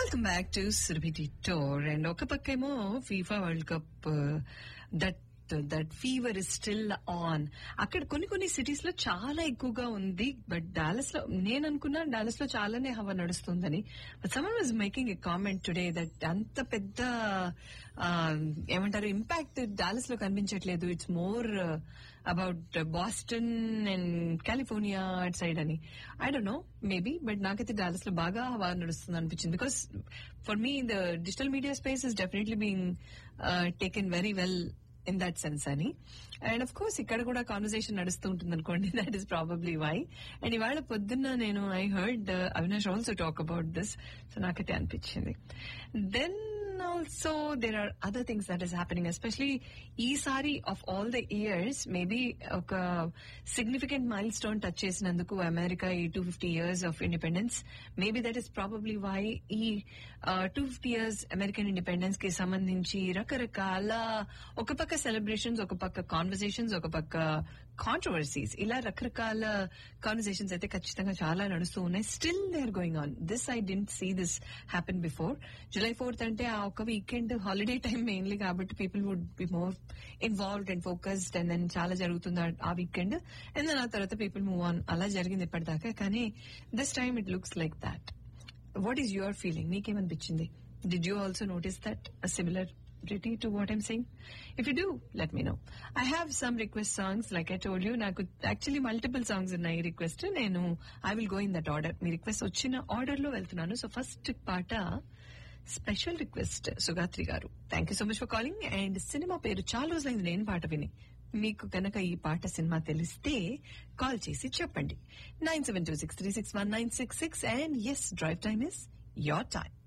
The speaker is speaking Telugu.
వెల్కమ్ బ్యాక్ టు సురభిటి టోర్ అండ్ ఒక పక్కేమో FIFA world cup that that fever is still on అక్కడ కొన్ని కొన్ని సిటీస్ లో చాలా ఎక్కువగా ఉంది బట్ డాలస్ లో నేను అనుకున్నా డాలస్ లో చాలానే హవా నడుస్తుందని but someone was making a comment today that అంత పెద్ద ఏమంటారు ఇంపాక్ట్ డాలస్ లో కనిపించట్లేదు it's more about Boston and California at side అని I don't know maybe but నాకైతే డాలస్ లో బాగా హవా నడుస్తుంది అనిపించింది because for me the digital media space is definitely being taken very well in that sense అని అండ్ అఫ్ కోర్స్ ఇక్కడ కూడా కాన్వర్సేషన్ నడుస్తూ ఉంటుంది అనుకోండి that is probably why and ఇవాళ పొద్దున్న నేను I heard Avinash also talk about this so నాకైతే అనిపించింది then also there are other things that is happening especially ఈసారి of all the years maybe ఒక significant milestone touch America అమెరికా ఈ two fifty years of independence maybe that is probably why ఈ two fifty years American independence కి సంబంధించి రకరకాల ఒక పక్క సెలబ్రేషన్స్ ఒక పక్క కాన్వర్సేషన్స్ ఒక పక్క కాంట్రవర్సీస్ ఇలా రకరకాల కాన్వర్సేషన్స్ అయితే ఖచ్చితంగా చాలా నడుస్తూ ఉన్నాయి still they are going on this I didn't see this happen before July fourth అంటే ఆ ఒక వీకెండ్ హాలిడే టైం మెయిన్లీ కాబట్టి people would be more involved and focused and then చాలా జరుగుతుంది ఆ వీకెండ్ అండ్ దెన్ ఆ తర్వాత పీపుల్ మూవ్ ఆన్ అలా జరిగింది ఇప్పటిదాకా కానీ this time it looks like that what is your feeling మీకేమనిపించింది did you also notice that similar pretty to what I'm saying? If you do, let me know. I have some request songs, like I told you. నాకు యాక్చువల్లీ మల్టిపుల్ సాంగ్స్ ఉన్నాయి రిక్వెస్ట్ నేను I will go in that order మీ రిక్వెస్ట్ వచ్చిన ఆర్డర్ లో వెళ్తున్నాను సో ఫస్ట్ పాట special request Sugatri garu thank you so much for calling and cinema పేరు చాలా రోజులైంది నేను పాట విని మీకు కనుక ఈ పాట సినిమా తెలిస్తే కాల్ చేసి చెప్పండి nine seven two six three six one nine six six and yes drive time is your time